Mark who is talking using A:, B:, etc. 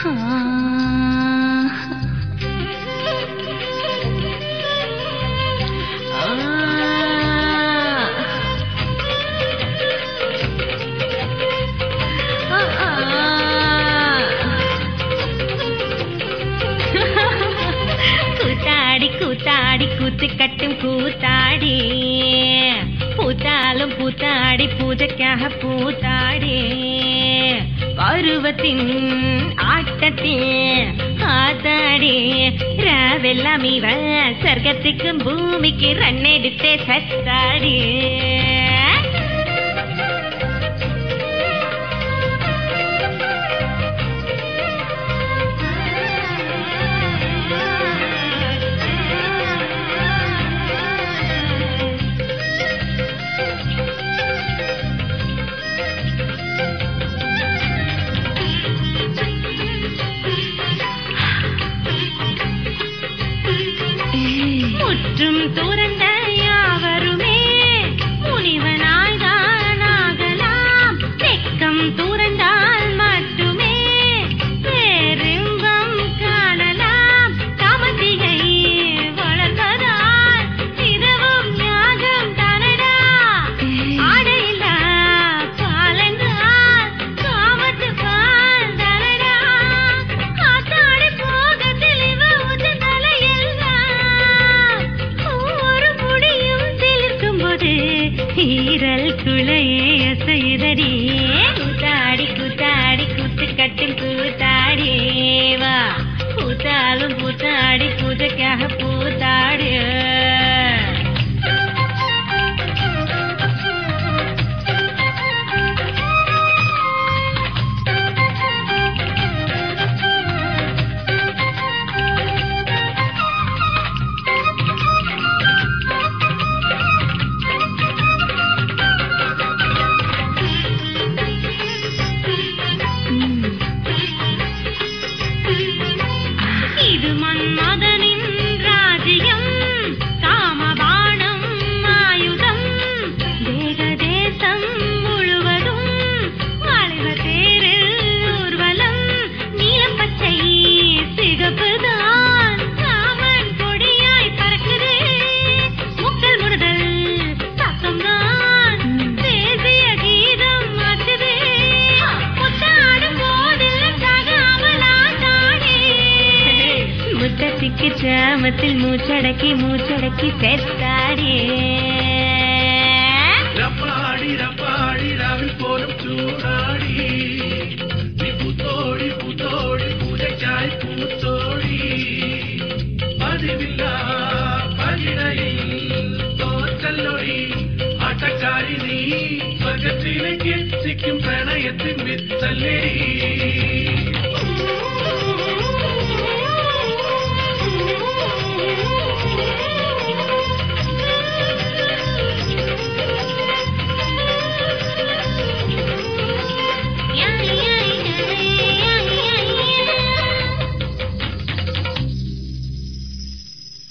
A: கூத்தாடி கூத்தாடி கூத்து கட்டும் கூத்தாடி பூத்தாலும் பூத்தாடி பூஜைக்காக பூத்தாடி பருவத்தின் ஆட்டத்தில் ஆத்தாடி ராவெல்லாம் இவ சொர்க்கத்துக்கும் பூமிக்கு ரன்னெடுத்தே சத்தாடி முற்றும் துறந்த யாவருமே முனிவனாய் தான் ஆகலாம் வெக்கம் துறந்தால் மட்டுமே பேரின்பம் காணலாம் காமத்திகை வளர்வதால் இதுவும் ஞாகம் தானடா ஆடையில்லா பாலென்றால் காமத்து பால் தானடா காத்தாடி போக தெளிவு உச்ச தலையெல்லாம் ஒரு முடியும் சிலிர்க்கும் போது ஈரல் குளையே அசைதடி கூத்தாடி கூத்தாடி கூத்து கட்டில் கூத்தாடி வா கூத்தாலும் கூத்தாடி பூஜைக்காக பூத்தாடு இது மன்மதனின் ராஜ்யம் காமபாணம் ஆயுதம் தேக தேசம் முழுவதும் வாழ்வ தேரில் ஊர்வலம் நீலம் பச்சை சிகப்புதான் காமன் கொடியாய் பறக்குது முக்கல் முடுதல் சத்தம்தான் தேசிய கீதம் மாற்றுது முத்தாடும் போதில் தகாமலாட்டாடே முத்தத்திக்கு சாமத்தில் மூச்சடக்கி மூச்சடக்கி செத்தாடி
B: ரப்பாடி ரப்பாடி ரவி போலும் சூடாடி நீ புத்தோடி புத்தோடி பூஜைக்காய் பூத்தோடி பதிவில்லா பதினையில் தோற்றல்லொடி ஆட்டக்காரி நீ சொர்க்கத்திலே சிக்கும் பிரணயத்தின் வித்தல்லே